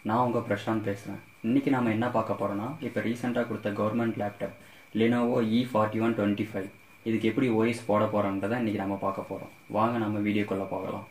நான் உங்கள் பிரசாந்த் பேசுகிறேன் இன்றைக்கி நாம் என்ன பார்க்க போகிறோன்னா இப்போ ரீசெண்டாக கொடுத்த government laptop Lenovo E forty one twenty five இதுக்கு எப்படி ஓஎஸ் போட போகிறோன்றதை இன்றைக்கி நம்ம பார்க்க போகிறோம் வாங்க நம்ம வீடியோக்குள்ளே போகலாம்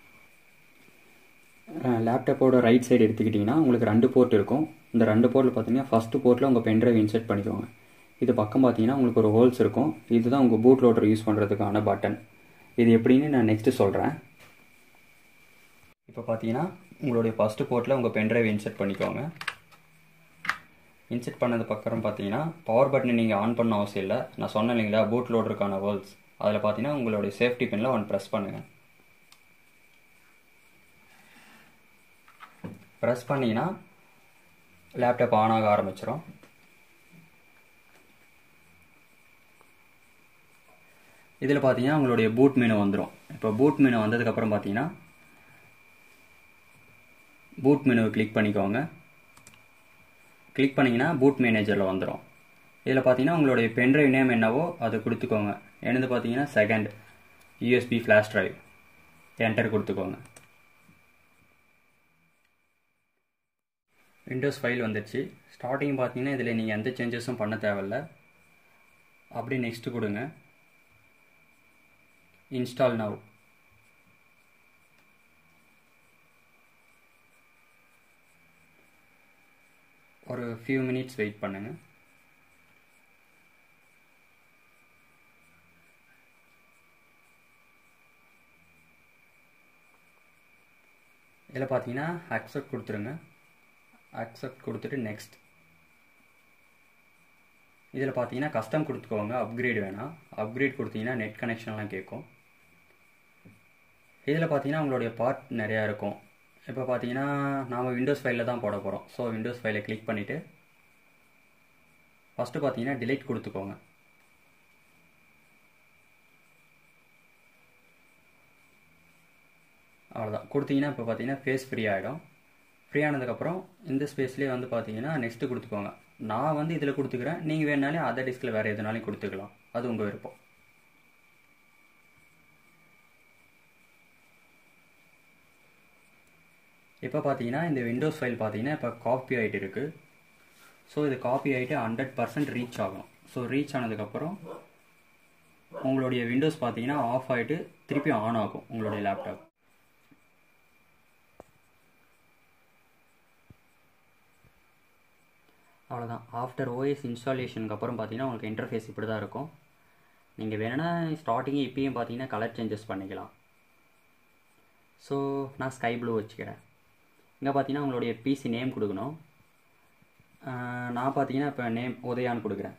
லேப்டாப்போட ரைட் சைடு எடுத்துக்கிட்டிங்கன்னா உங்களுக்கு ரெண்டு போர்ட் இருக்கும் இந்த ரெண்டு போர்ட்டில் பார்த்தீங்கன்னா ஃபஸ்ட்டு போர்ட்டில் உங்கள் பென்ட்ரைவ் இன்செர்ட் பண்ணிக்கோங்க இது பக்கம் பார்த்தீங்கன்னா உங்களுக்கு ஒரு ஹோல்ஸ் இருக்கும் இதுதான் உங்கள் பூட் லோடர் யூஸ் பண்ணுறதுக்கான பட்டன் இது எப்படின்னு நான் நெக்ஸ்ட்டு சொல்கிறேன் இப்போ பார்த்தீங்கன்னா உங்களுடைய ஃபஸ்ட்டு போர்ட்டில் உங்கள் பென்ட்ரைவ் இன்செர்ட் பண்ணிக்கோங்க இன்செர்ட் பண்ணது பக்கம் பார்த்தீங்கன்னா பவர் பட்டனை நீங்கள் ஆன் பண்ண அவசியம் இல்லை நான் சொன்னேன் இல்லைங்களா பூட் லோடருக்கான ஹோல்ஸ் அதில் பார்த்தீங்கன்னா உங்களுடைய சேஃப்டி பின்னில் ஒன் ப்ரெஸ் பண்ணுங்கள் ப்ரெஸ் பண்ணிங்கன்னா லேப்டாப் ஆன் ஆக ஆரம்பிச்சிடும் இதில் பார்த்தீங்கன்னா உங்களுடைய பூட் மெனு வந்துடும் இப்போ பூட் மெனு வந்ததுக்கப்புறம் பார்த்தீங்கன்னா பூட் மெனுவை கிளிக் பண்ணிக்கோங்க கிளிக் பண்ணிங்கன்னா பூட் மேனேஜரில் வந்துடும் இதில் பார்த்தீங்கன்னா உங்களுடைய பென்ட்ரைவ் நேம் என்னவோ அதை கொடுத்துக்கோங்க என்னது பார்த்தீங்கன்னா second USB flash drive enter கொடுத்துக்கோங்க விண்டோஸ் ஃபைல் வந்துடுச்சு ஸ்டார்டிங் பார்த்தீங்கன்னா இதில் நீங்கள் எந்த சேஞ்சஸும் பண்ண தேவையில்ல அப்படி நெக்ஸ்ட்டு கொடுங்க இன்ஸ்டால் நவ் ஒரு ஃபியூ மினிட்ஸ் வெயிட் பண்ணுங்கள் இதில் பார்த்தீங்கன்னா அக்செப்ட் கொடுத்துருங்க அக்செப்ட் கொடுத்துட்டு நெக்ஸ்ட் இதில் பார்த்தீங்கன்னா கஸ்டம் கொடுத்துக்கோங்க அப்கிரேட் வேணாம் அப்கிரேட் கொடுத்தீங்கன்னா நெட் கனெக்ஷன்லாம் கேட்கும் இதில் பார்த்தீங்கன்னா உங்களுடைய பார்ட் நிறையா இருக்கும் இப்போ பார்த்தீங்கன்னா நாம் விண்டோஸ் ஃபைலில் தான் போட போகிறோம் ஸோ விண்டோஸ் ஃபைலை கிளிக் பண்ணிவிட்டு ஃபஸ்ட்டு பார்த்தீங்கன்னா டிலைட் கொடுத்துக்கோங்க அவ்வளோதான் கொடுத்தீங்கன்னா இப்போ பார்த்தீங்கன்னா ஃபேஸ் ஃப்ரீ ஆகிடும் ஃப்ரீ ஆனதுக்கப்புறம் இந்த ஸ்பேஸ்லேயே வந்து பார்த்தீங்கன்னா நெக்ஸ்ட்டு கொடுத்துக்கோங்க நான் வந்து இதில் கொடுத்துக்கிறேன் நீங்கள் வேணாலே அதர் டிஸ்கில் வேறு எதுனாலையும் கொடுத்துக்கலாம் அது உங்கள் விருப்பம் இப்போ பார்த்தீங்கன்னா இந்த விண்டோஸ் ஃபைல் பார்த்தீங்கன்னா இப்போ காப்பி ஆகிட்டு இருக்குது ஸோ இது காப்பி ஆகிட்டு ஹண்ட்ரட் பர்சன்ட் ரீச் ஆகும் ஸோ ரீச் ஆனதுக்கப்புறம் உங்களுடைய விண்டோஸ் பார்த்தீங்கன்னா ஆஃப் ஆகிட்டு திருப்பி ஆன் ஆகும் உங்களுடைய லேப்டாப் அவ்வளோதான் ஆஃப்டர் ஓஎஸ் இன்ஸ்டாலேஷனுக்கு அப்புறம் பார்த்தீங்கன்னா உங்களுக்கு இன்டர்ஃபேஸ் இப்படி தான் இருக்கும் நீங்கள் வேணும்னா ஸ்டார்டிங்கே இப்பயும் பார்த்தீங்கன்னா கலர் சேஞ்சஸ் பண்ணிக்கலாம் ஸோ நான் ஸ்கை ப்ளூ வச்சுக்கிறேன் இங்கே பார்த்தீங்கன்னா உங்களுடைய பிசி நேம் கொடுக்கணும் நான் பார்த்தீங்கன்னா இப்போ நேம் உதயான்னு கொடுக்குறேன்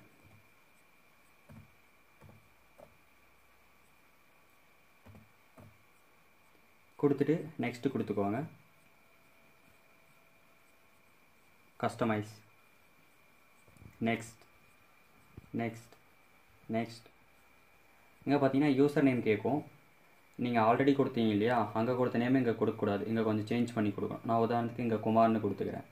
கொடுத்துட்டு நெக்ஸ்ட்டு கொடுத்துக்கோங்க கஸ்டமைஸ் நெக்ஸ்ட் நெக்ஸ்ட் நெக்ஸ்ட் இங்கே பார்த்தீங்கன்னா யூசர் நேம் கேட்கும் நீங்கள் ஆல்ரெடி கொடுத்தீங்க இல்லையா அங்கே கொடுத்த நேம் இங்கே கொடுக்கக்கூடாது இங்கே கொஞ்சம் சேஞ்ச் பண்ணி கொடுக்கணும் நான் உதாரணத்துக்கு இங்கே குமார்னு கொடுத்துக்கிறேன்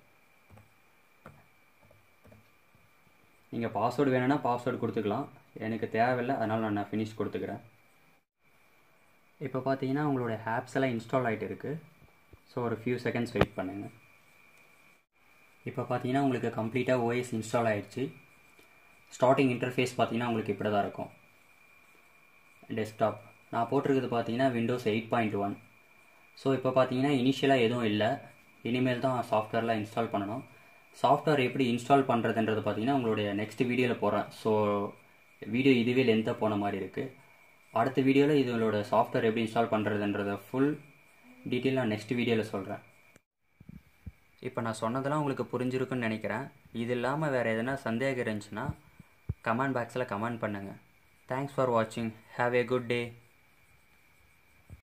நீங்கள் பாஸ்வேர்டு வேணும்னா பாஸ்வேர்டு கொடுத்துக்கலாம் எனக்கு தேவையில்லை அதனால் நான் நான் ஃபினிஷ் கொடுத்துக்கிறேன் இப்போ பார்த்தீங்கன்னா உங்களோட ஆப்ஸ் எல்லாம் இன்ஸ்டால் ஆகிட்டு இருக்குது ஸோ ஒரு ஃபியூ செகண்ட்ஸ் வெயிட் பண்ணுங்கள் இப்போ பார்த்தீங்கன்னா உங்களுக்கு கம்ப்ளீட்டாக ஓஎஸ் இன்ஸ்டால் ஆகிடுச்சு ஸ்டார்டிங் இன்டர்ஃபேஸ் பார்த்தீங்கன்னா உங்களுக்கு இப்படி தான் இருக்கும் டெஸ்க்டாப் நான் போட்டிருக்கிறது பார்த்தீங்கன்னா Windows eight point one so இப்போ பார்த்தீங்கன்னா இனிஷியலாக எதுவும் இல்லை இனிமேல் தான் சாஃப்ட்வேர்லாம் இன்ஸ்டால் பண்ணணும் சாஃப்ட்வேர் எப்படி இன்ஸ்டால் பண்ணுறதுன்றது பார்த்தீங்கன்னா உங்களுடைய நெக்ஸ்ட் வீடியோவில் போகிறேன் ஸோ வீடியோ இதுவே லென்த்தாக போன மாதிரி இருக்குது அடுத்த வீடியோவில் இதோட சாஃப்ட்வேர் எப்படி இன்ஸ்டால் பண்ணுறதுன்றத ஃபுல் டீட்டெயில் நான் நெக்ஸ்ட் வீடியோவில் சொல்கிறேன் இப்போ நான் சொன்னதெல்லாம் உங்களுக்கு புரிஞ்சிருக்குன்னு நினைக்கிறேன் இது இல்லாமல் வேறு எதனா சந்தேகம் இருந்துச்சுன்னா கமெண்ட் பாக்ஸில் கமெண்ட் பண்ணுங்கள் தேங்க்ஸ் ஃபார் வாட்சிங் ஹாவ் ஏ குட் டே